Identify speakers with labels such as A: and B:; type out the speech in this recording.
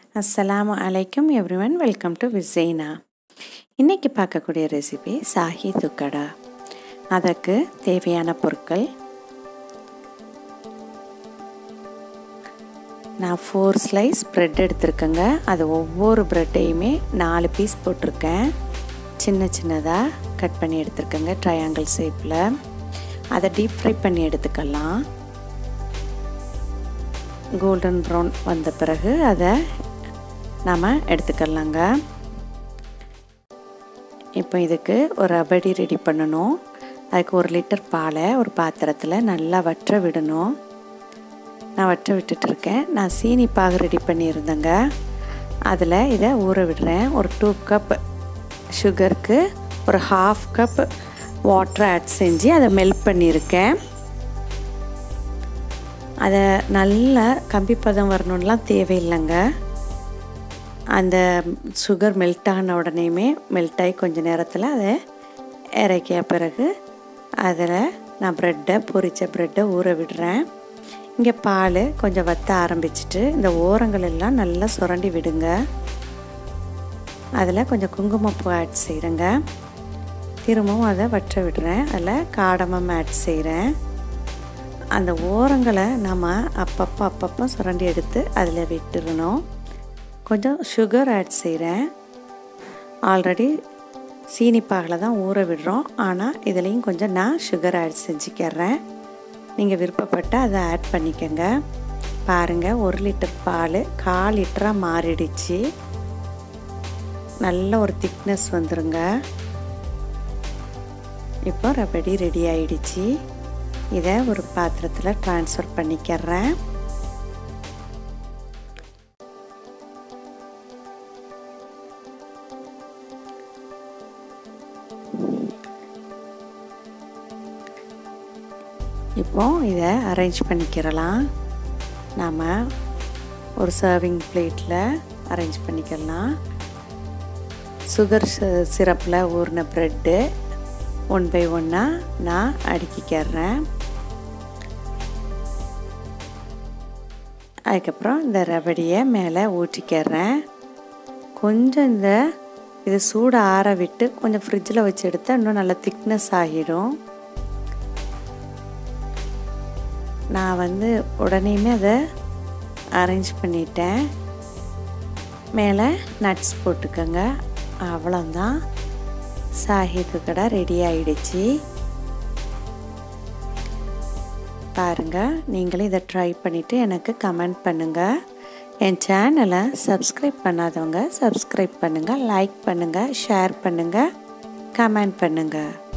A: அஸ்ஸலாமு அலைக்கும் everyone welcome to விசைனா இன்றைக்கி பார்க்கக்கூடிய ரெசிபி சாஹி துக்கடா அதற்கு தேவையான பொருட்கள் நான் ஃபோர் ஸ்லைஸ் ப்ரெட் எடுத்திருக்கேங்க அது ஒவ்வொரு ப்ரெட்டையுமே நாலு பீஸ் போட்டிருக்கேன் சின்ன சின்னதாக கட் பண்ணி எடுத்திருக்கேங்க ட்ரையாங்கிள் ஷேப்பில் அதை டீப் ஃப்ரை பண்ணி எடுத்துக்கலாம் கோல்டன் ப்ரௌன் வந்த பிறகு அதை நாம் எடுத்துக்கலாங்க இப்போ இதுக்கு ஒரு அபடி ரெடி பண்ணணும் அதுக்கு ஒரு லிட்டர் பாலை ஒரு பாத்திரத்தில் நல்லா வற்ற விடணும் நான் வற்ற விட்டுட்ருக்கேன் நான் சீனி பாகு ரெடி பண்ணியிருந்தேங்க அதில் இதை ஊற விடுறேன் ஒரு டூ கப் சுகருக்கு ஒரு ஹாஃப் கப் வாட்டர் ஆட் செஞ்சு அதை மெல்ட் பண்ணியிருக்கேன் அதை நல்லா கம்பி பதம் வரணும்லாம் தேவையில்லைங்க அந்த சுகர் மெல்ட் ஆன உடனேயுமே மெல்ட் ஆகி கொஞ்சம் நேரத்தில் அதை இறக்கிய பிறகு அதில் நான் ப்ரெட்டை பொரித்த ப்ரெட்டை ஊற விடுறேன் இங்கே பால் கொஞ்சம் வத்த ஆரம்பிச்சிட்டு இந்த ஓரங்கள் எல்லாம் நல்லா சுரண்டி விடுங்க அதில் கொஞ்சம் குங்குமப்பூ ஆட் செய்கிறேங்க திரும்பவும் அதை வற்ற விடுறேன் அதில் காடமம் ஆட் செய்கிறேன் அந்த ஓரங்களை நம்ம அப்பப்போ அப்பப்போ சுரண்டி எடுத்து அதில் விட்டுடணும் கொஞ்சம் சுகர் ஆட் செய்கிறேன் ஆல்ரெடி சீனி பாகில் தான் ஊற விடுறோம் ஆனால் இதுலேயும் கொஞ்சம் நான் சுகர் ஆட் செஞ்சுக்கிறேன் நீங்கள் விருப்பப்பட்டால் அதை ஆட் பண்ணிக்கோங்க பாருங்கள் ஒரு லிட்டர் பால் கால் லிட்டராக மாறிடுச்சு நல்ல ஒரு திக்னஸ் வந்துருங்க இப்போ ரபடி ரெடி ஆயிடுச்சு இதை ஒரு பாத்திரத்தில் ட்ரான்ஸ்ஃபர் பண்ணிக்கிறேன் இப்போ இதை அரேஞ்ச் பண்ணிக்கிறலாம் நாம் ஒரு சர்விங் பிளேட்டில் அரேஞ்ச் பண்ணிக்கலாம் சுகர் சிரப்பில் ஊறின ப்ரெட்டு ஒன் பை ஒன்னாக நான் அடுக்கிக்கிறேன் அதுக்கப்புறம் இந்த ரபடியை மேலே ஊற்றிக்கிறேன் கொஞ்சம் இந்த இது சூடு ஆற விட்டு கொஞ்சம் ஃப்ரிட்ஜில் வச்சு எடுத்தால் இன்னும் நல்லா திக்னஸ் ஆகிடும் நான் வந்து உடனேயுமே அதை அரேஞ்ச் பண்ணிட்டேன் மேலே நட்ஸ் போட்டுக்கோங்க அவ்வளோதான் சாஹித்து கடை ரெடி ஆயிடுச்சு பாருங்கள் நீங்களும் இதை ட்ரை பண்ணிவிட்டு எனக்கு கமெண்ட் பண்ணுங்கள் என் சேனலை சப்ஸ்கிரைப் பண்ணாதவங்க சப்ஸ்கிரைப் பண்ணுங்கள் லைக் பண்ணுங்கள் ஷேர் பண்ணுங்கள் கமெண்ட் பண்ணுங்கள்